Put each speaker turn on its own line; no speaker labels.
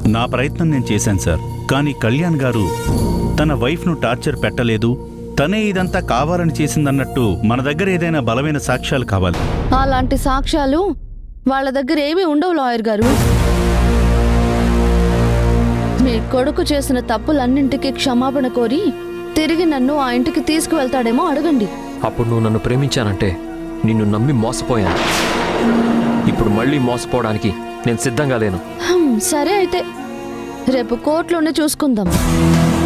నా ప్రయత్నం నేను చేశాను సార్ కానీ కళ్యాణ్ గారు తన వైఫ్ను టార్చర్ పెట్టలేదు తనే ఇదంతా కావాలని చేసిందన్నట్టు మన దగ్గర ఏదైనా బలమైన సాక్ష్యాలు కావాలి
అలాంటి సాక్ష్యాలు వాళ్ళ దగ్గర ఏమీ ఉండవు లాయర్ గారు మీ కొడుకు చేసిన తప్పులన్నింటికి క్షమాపణ కోరి తిరిగి నన్ను ఆ ఇంటికి తీసుకువెళ్తాడేమో అడగండి
అప్పుడు నువ్వు నన్ను ప్రేమించానంటే నిన్ను నమ్మి మోసపోయాను ఇప్పుడు మళ్ళీ మోసపోవడానికి నేను సిద్ధంగా లేను
హమ్, సరే అయితే రేపు కోర్టులోనే చూసుకుందాం